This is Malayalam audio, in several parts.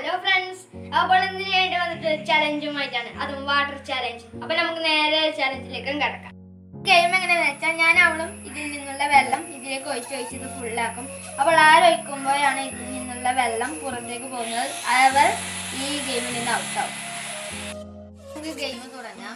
ഹലോ ഫ്രണ്ട്സ് അപ്പോൾ ഇന്ന് വേണ്ടി വന്നിട്ട് ചലഞ്ചുമായിട്ടാണ് അതും വാട്ടർ ചലഞ്ച് അപ്പൊ നമുക്ക് നേരെ ചലഞ്ചിലേക്കും കിടക്കാം ഗെയിം എങ്ങനെയാന്ന് വെച്ചാൽ ഞാൻ അവളും ഇതിൽ നിന്നുള്ള വെള്ളം ഇതിലേക്ക് ഒഴിച്ച് ഒഴിച്ച് ഇത് ഫുള്ളാക്കും അപ്പോൾ ആരൊഴിക്കുമ്പോഴാണ് ഇതിൽ നിന്നുള്ള വെള്ളം പുറത്തേക്ക് പോകുന്നത് അവർ ഈ ഗെയിമിൽ നിന്ന് ഔട്ടാവും നമുക്ക് ഗെയിം തുടങ്ങാം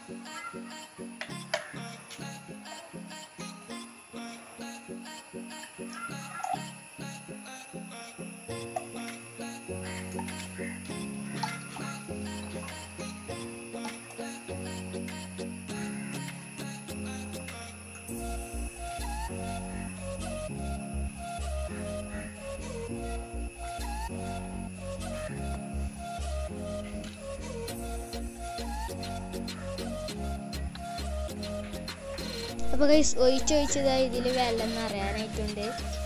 അപ്പോൾ ഗൈസ് ഒഴിച്ചൊഴിച്ചതാ ഇതിൽ വെള്ളം നിറയാനായിട്ടുണ്ട്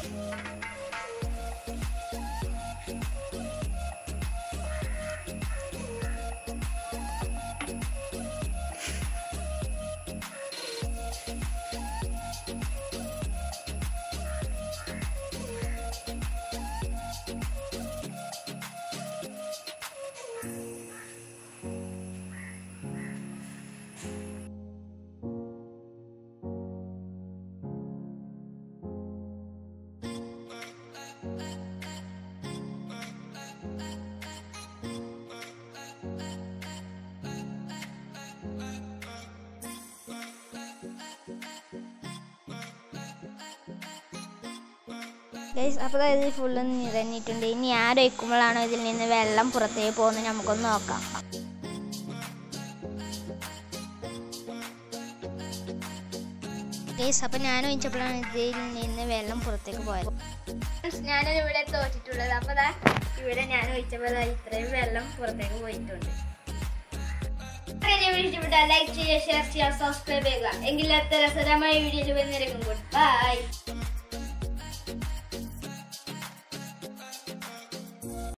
ഗൈസ് അപ്പോൾ ഇത് ഫുള്ള് നിറഞ്ഞിട്ടുണ്ട് ഇനി ആരൊഴിക്കുമ്പോഴാണോ ഇതിൽ നിന്ന് വെള്ളം പുറത്തേക്ക് പോകുന്നത് നമുക്കൊന്ന് നോക്കാം ഗൈസ് അപ്പോൾ ഞാൻ ഒഴിച്ചപ്പോഴാണ് ഇതിൽ നിന്ന് വെള്ളം പുറത്തേക്ക് പോയത് ഞാനത് ഇവിടെ തോറ്റിട്ടുള്ളത് അപ്പൊ ദാ ഇവിടെ ഞാൻ ഒഴിച്ചപ്പോൾ ദാ ഇത്രയും വെള്ളം പുറത്തേക്ക് പോയിട്ടുണ്ട് ഇഷ്ടപ്പെട്ടാൽ ലൈക്ക് ചെയ്യുക ഷെയർ ചെയ്യുക സബ്സ്ക്രൈബ് ചെയ്യുക എങ്കിൽ അത്ര രസകരമായ വീഡിയോയിൽ വന്നിരിക്കും ഗുഡ് ബൈ